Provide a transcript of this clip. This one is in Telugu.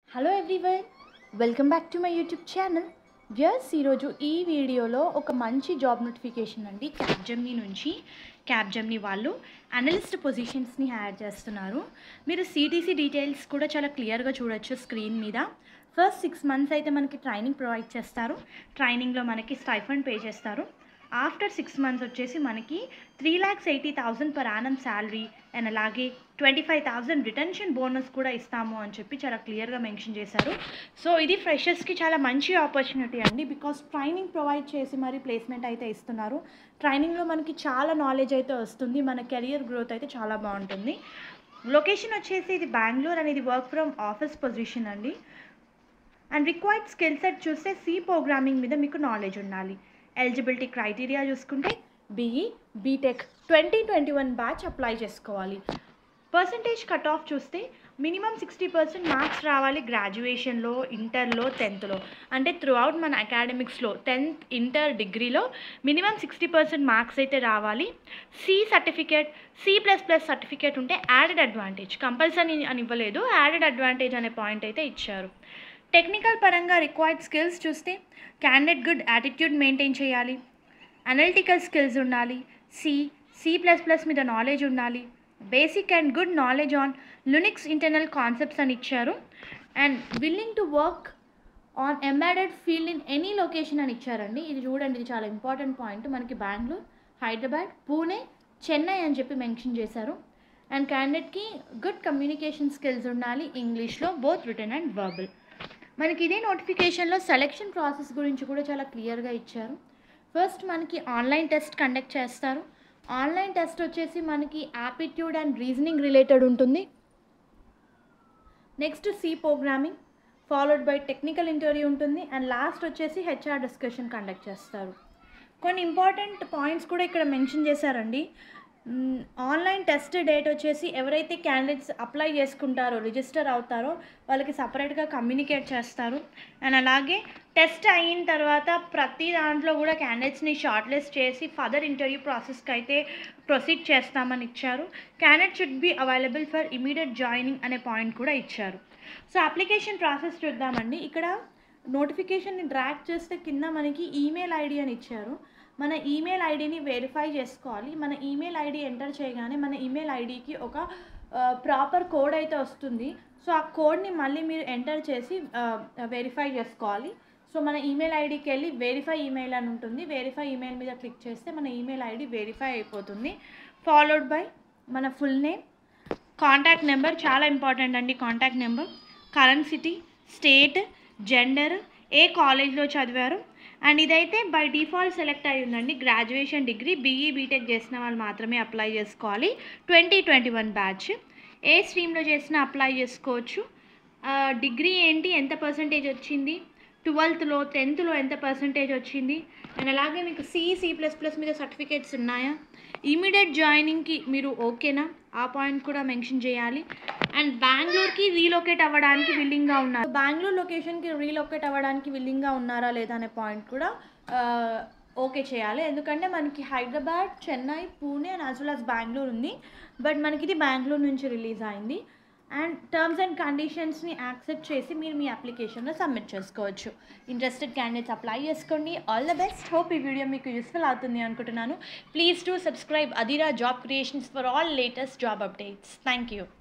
hello everyone welcome back to my YouTube channel viewers ఈరోజు ఈ వీడియోలో ఒక మంచి జాబ్ నోటిఫికేషన్ అండి క్యాబ్ జమ్నీ నుంచి క్యాబ్ జమ్నీ వాళ్ళు అనలిస్ట్ పొజిషన్స్ని యాడ్ చేస్తున్నారు మీరు సిటీసీ డీటెయిల్స్ కూడా చాలా క్లియర్గా చూడొచ్చు స్క్రీన్ మీద ఫస్ట్ సిక్స్ మంత్స్ అయితే మనకి ట్రైనింగ్ ప్రొవైడ్ చేస్తారు ట్రైనింగ్లో మనకి స్టైఫండ్ పే చేస్తారు ఆఫ్టర్ సిక్స్ మంత్స్ వచ్చేసి మనకి three lakhs eighty thousand per annum salary and అలాగే twenty five thousand retention bonus కూడా ఇస్తాము అని చెప్పి చాలా క్లియర్గా మెన్షన్ చేశారు సో ఇది ఫ్రెషర్స్కి చాలా మంచి ఆపర్చునిటీ అండి బికాస్ ట్రైనింగ్ ప్రొవైడ్ చేసి మరి ప్లేస్మెంట్ అయితే ఇస్తున్నారు ట్రైనింగ్లో మనకి చాలా నాలెడ్జ్ అయితే వస్తుంది మన కెరియర్ గ్రోత్ అయితే చాలా బాగుంటుంది లొకేషన్ వచ్చేసి ఇది బెంగళూరు అనేది వర్క్ ఫ్రమ్ ఆఫీస్ పొజిషన్ అండి అండ్ రిక్వైర్డ్ స్కిల్ సెట్ చూస్తే సి ప్రోగ్రామింగ్ మీద మీకు నాలెడ్జ్ ఉండాలి ఎలిజిబిలిటీ క్రైటీరియా చూసుకుంటే BE BTech twenty twenty one batch apply చేసుకోవాలి పర్సంటేజ్ కట్ ఆఫ్ చూస్తే మినిమం సిక్స్టీ పర్సెంట్ మార్క్స్ రావాలి గ్రాడ్యుయేషన్లో ఇంటర్లో టెన్త్లో అంటే త్రూ అవుట్ మన అకాడమిక్స్లో టెన్త్ ఇంటర్ డిగ్రీలో మినిమం సిక్స్టీ పర్సెంట్ మార్క్స్ అయితే రావాలి C certificate C plus plus certificate ఉంటే యాడెడ్ అడ్వాంటేజ్ కంపల్సరీ అని ఇవ్వలేదు యాడెడ్ అడ్వాంటేజ్ అనే పాయింట్ అయితే ఇచ్చారు టెక్నికల్ పరంగా రిక్వైర్డ్ స్కిల్స్ చూస్తే క్యాండిడేట్ గుడ్ యాటిట్యూడ్ మెయింటైన్ చేయాలి అనలిటికల్ స్కిల్స్ ఉండాలి సి సి ప్లస్ ప్లస్ మీద నాలెడ్జ్ ఉండాలి basic and good knowledge on Linux internal concepts అని ఇచ్చారు and willing to work on embedded field in any location అని ఇచ్చారండి ఇది చూడండి ఇది చాలా ఇంపార్టెంట్ పాయింట్ మనకి బెంగళూరు హైదరాబాద్ పూణే చెన్నై అని చెప్పి మెన్షన్ చేశారు అండ్ క్యాండిడేట్కి గుడ్ కమ్యూనికేషన్ స్కిల్స్ ఉండాలి ఇంగ్లీష్లో బోత్ రిటర్న్ అండ్ వర్బల్ మనకి ఇదే నోటిఫికేషన్లో సెలెక్షన్ ప్రాసెస్ గురించి కూడా చాలా క్లియర్గా ఇచ్చారు ఫస్ట్ మనకి ఆన్లైన్ టెస్ట్ కండక్ట్ చేస్తారు ఆన్లైన్ టెస్ట్ వచ్చేసి మనకి యాప్టిట్యూడ్ అండ్ రీజనింగ్ రిలేటెడ్ ఉంటుంది next C programming followed by technical interview ఉంటుంది అండ్ లాస్ట్ వచ్చేసి హెచ్ఆర్ డిస్కషన్ కండక్ట్ చేస్తారు కొన్ని ఇంపార్టెంట్ పాయింట్స్ కూడా ఇక్కడ మెన్షన్ చేశారండి ఆన్లైన్ టెస్ట్ డేట్ వచ్చేసి ఎవరైతే క్యాండిడేట్స్ అప్లై చేసుకుంటారో రిజిస్టర్ అవుతారో వాళ్ళకి సపరేట్గా కమ్యూనికేట్ చేస్తారు అండ్ అలాగే టెస్ట్ అయిన తర్వాత ప్రతి దాంట్లో కూడా క్యాండిడేట్స్ని షార్ట్ లిస్ట్ చేసి ఫర్దర్ ఇంటర్వ్యూ ప్రాసెస్కి అయితే ప్రొసీడ్ చేస్తామని ఇచ్చారు candidate should be available for immediate joining అనే పాయింట్ కూడా ఇచ్చారు సో అప్లికేషన్ ప్రాసెస్ చూద్దామండి ఇక్కడ నోటిఫికేషన్ని డ్రాక్ చేస్తే కింద మనకి ఈమెయిల్ ఐడి అని ఇచ్చారు మన ఈమెయిల్ ఐడిని వెరిఫై చేసుకోవాలి మన ఈమెయిల్ ఐడి ఎంటర్ చేయగానే మన ఈమెయిల్ ఐడికి ఒక ప్రాపర్ కోడ్ అయితే వస్తుంది సో ఆ కోడ్ని మళ్ళీ మీరు ఎంటర్ చేసి వెరిఫై చేసుకోవాలి సో మన ఈమెయిల్ ఐడికి వెళ్ళి వెరిఫై ఈమెయిల్ అని ఉంటుంది వెరిఫై ఈమెయిల్ మీద క్లిక్ చేస్తే మన ఈమెయిల్ ఐడి వెరిఫై అయిపోతుంది ఫాలోడ్ బై మన ఫుల్ నేమ్ కాంటాక్ట్ నెంబర్ చాలా ఇంపార్టెంట్ అండి contact number current city state gender ఏ కాలేజ్లో చదివారు అండ్ ఇదైతే బై డిఫాల్ట్ సెలెక్ట్ అయి ఉందండి గ్రాడ్యుయేషన్ డిగ్రీ బీఈ బీటెక్ చేసిన వాళ్ళు మాత్రమే అప్లై చేసుకోవాలి ట్వంటీ ట్వంటీ వన్ బ్యాచ్ ఏ స్ట్రీమ్లో చేసినా అప్లై చేసుకోవచ్చు డిగ్రీ ఏంటి ఎంత పర్సంటేజ్ వచ్చింది ట్వెల్త్లో టెన్త్లో ఎంత పర్సంటేజ్ వచ్చింది అండ్ అలాగే మీకు సి సి ప్లస్ ప్లస్ మీద సర్టిఫికేట్స్ ఉన్నాయా ఇమీడియట్ జాయినింగ్కి మీరు ఓకేనా ఆ పాయింట్ కూడా మెన్షన్ చేయాలి అండ్ బెంగళూరుకి రీలొకేట్ అవ్వడానికి విల్లింగ్గా ఉన్నారు బెంగళూరు లొకేషన్కి రీలొకేట్ అవ్వడానికి విల్లింగ్గా ఉన్నారా లేదా అనే పాయింట్ కూడా ఓకే చేయాలి ఎందుకంటే మనకి Hyderabad Chennai Pune and as well as Bengaluru ఉంది బట్ మనకి ఇది బెంగళూరు నుంచి రిలీజ్ అయింది అండ్ టర్మ్స్ అండ్ కండిషన్స్ని యాక్సెప్ట్ చేసి మీరు మీ అప్లికేషన్లో సబ్మిట్ చేసుకోవచ్చు ఇంట్రెస్టెడ్ క్యాండిడేట్స్ అప్లై చేసుకోండి ఆల్ ద బెస్ట్ హోప్ ఈ వీడియో మీకు యూస్ఫుల్ అవుతుంది అనుకుంటున్నాను ప్లీజ్ టు సబ్స్క్రైబ్ అదిరా job creations for all latest job updates thank you